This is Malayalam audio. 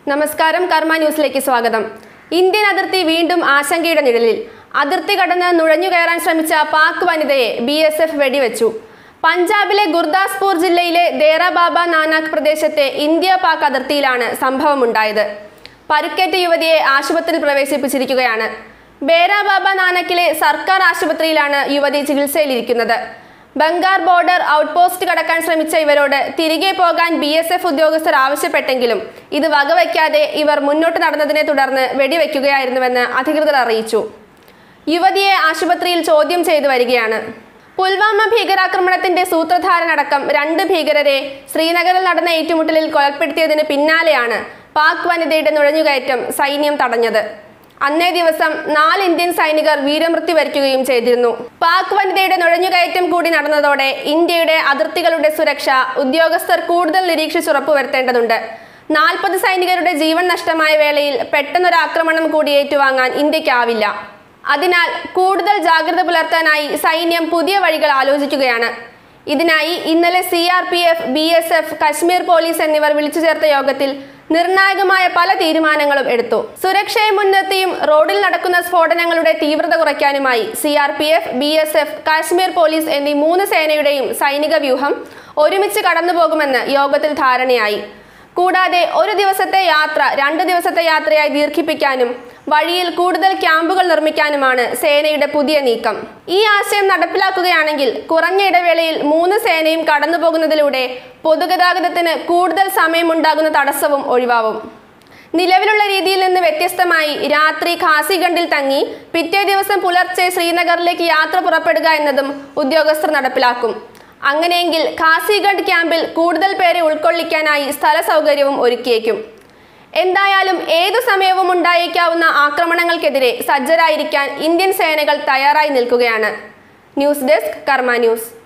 നമസ്കാരം കർമ്മ ന്യൂസിലേക്ക് സ്വാഗതം ഇന്ത്യൻ അതിർത്തി വീണ്ടും ആശങ്കയുടെ നിഴലിൽ അതിർത്തി കടന്ന് നുഴഞ്ഞു കയറാൻ ശ്രമിച്ച പാക് വനിതയെ ബി എസ് എഫ് വെടിവെച്ചു പഞ്ചാബിലെ ഗുർദാസ്പൂർ ജില്ലയിലെ ദേറ ബാബ നാനാക് പ്രദേശത്തെ ഇന്ത്യ പാക് അതിർത്തിയിലാണ് സംഭവമുണ്ടായത് പരുക്കേറ്റ യുവതിയെ ആശുപത്രിയിൽ പ്രവേശിപ്പിച്ചിരിക്കുകയാണ് ബേര ബാബ നാനക്കിലെ സർക്കാർ ആശുപത്രിയിലാണ് യുവതി ചികിത്സയിലിരിക്കുന്നത് ബംഗാർ ബോർഡർ ഔട്ട്പോസ്റ്റ് കടക്കാൻ ശ്രമിച്ച ഇവരോട് തിരികെ പോകാൻ ബി എസ് എഫ് ഉദ്യോഗസ്ഥർ ആവശ്യപ്പെട്ടെങ്കിലും ഇത് വകവയ്ക്കാതെ ഇവർ മുന്നോട്ട് നടന്നതിനെ തുടർന്ന് വെടിവെക്കുകയായിരുന്നുവെന്ന് അധികൃതർ അറിയിച്ചു യുവതിയെ ആശുപത്രിയിൽ ചോദ്യം ചെയ്തു വരികയാണ് പുൽവാമ ഭീകരാക്രമണത്തിന്റെ സൂത്രധാരനടക്കം രണ്ട് ഭീകരരെ ശ്രീനഗറിൽ നടന്ന ഏറ്റുമുട്ടലിൽ കൊലപ്പെടുത്തിയതിന് പിന്നാലെയാണ് പാക് വനിതയുടെ നുഴഞ്ഞുകയറ്റം സൈന്യം തടഞ്ഞത് അന്നേ ദിവസം നാല് ഇന്ത്യൻ സൈനികർ വീരമൃത്യു വരിക്കുകയും ചെയ്തിരുന്നു പാക് വനിതയുടെ നുഴഞ്ഞുകയറ്റം കൂടി നടന്നതോടെ ഇന്ത്യയുടെ അതിർത്തികളുടെ സുരക്ഷ ഉദ്യോഗസ്ഥർ കൂടുതൽ നിരീക്ഷിച്ചുറപ്പുവരുത്തേണ്ടതുണ്ട് നാൽപ്പത് സൈനികരുടെ ജീവൻ നഷ്ടമായ വേളയിൽ പെട്ടെന്നൊരു ആക്രമണം കൂടി ഏറ്റുവാങ്ങാൻ ഇന്ത്യക്കാവില്ല അതിനാൽ കൂടുതൽ ജാഗ്രത പുലർത്താനായി സൈന്യം പുതിയ വഴികൾ ആലോചിക്കുകയാണ് ഇതിനായി ഇന്നലെ C R P F B S F Kashmir police എന്നിവർ വിളിച്ചു ചേർത്ത യോഗത്തിൽ നിർണായകമായ പല തീരുമാനങ്ങളും എടുത്തു സുരക്ഷയെ മുൻനിർത്തിയും റോഡിൽ നടക്കുന്ന സ്ഫോടനങ്ങളുടെ തീവ്രത കുറയ്ക്കാനുമായി C R P F B S F Kashmir police എന്നീ മൂന്ന് സേനയുടെയും സൈനിക വ്യൂഹം ഒരുമിച്ച് കടന്നുപോകുമെന്ന് യോഗത്തിൽ ധാരണയായി കൂടാതെ ഒരു ദിവസത്തെ യാത്ര രണ്ട് ദിവസത്തെ യാത്രയായി ദീർഘിപ്പിക്കാനും വഴിയിൽ കൂടുതൽ ക്യാമ്പുകൾ നിർമ്മിക്കാനുമാണ് സേനയുടെ പുതിയ നീക്കം ഈ ആശയം നടപ്പിലാക്കുകയാണെങ്കിൽ കുറഞ്ഞ ഇടവേളയിൽ മൂന്ന് സേനയും കടന്നുപോകുന്നതിലൂടെ പൊതുഗതാഗതത്തിന് കൂടുതൽ സമയമുണ്ടാകുന്ന തടസ്സവും ഒഴിവാവും നിലവിലുള്ള രീതിയിൽ നിന്ന് വ്യത്യസ്തമായി രാത്രി ഖാസിഗണ്ടിൽ തങ്ങി പിറ്റേ ദിവസം പുലർച്ചെ ശ്രീനഗറിലേക്ക് യാത്ര പുറപ്പെടുക എന്നതും ഉദ്യോഗസ്ഥർ നടപ്പിലാക്കും അങ്ങനെയെങ്കിൽ ഖാസിഗഡ് ക്യാമ്പിൽ കൂടുതൽ പേരെ ഉൾക്കൊള്ളിക്കാനായി സ്ഥല സൗകര്യവും ഒരുക്കിയേക്കും എന്തായാലും ഏതു സമയവും ഉണ്ടായേക്കാവുന്ന ആക്രമണങ്ങൾക്കെതിരെ സജ്ജരായിരിക്കാൻ ഇന്ത്യൻ സേനകൾ തയ്യാറായി നിൽക്കുകയാണ് ന്യൂസ് ഡെസ്ക് കർമ്മ ന്യൂസ്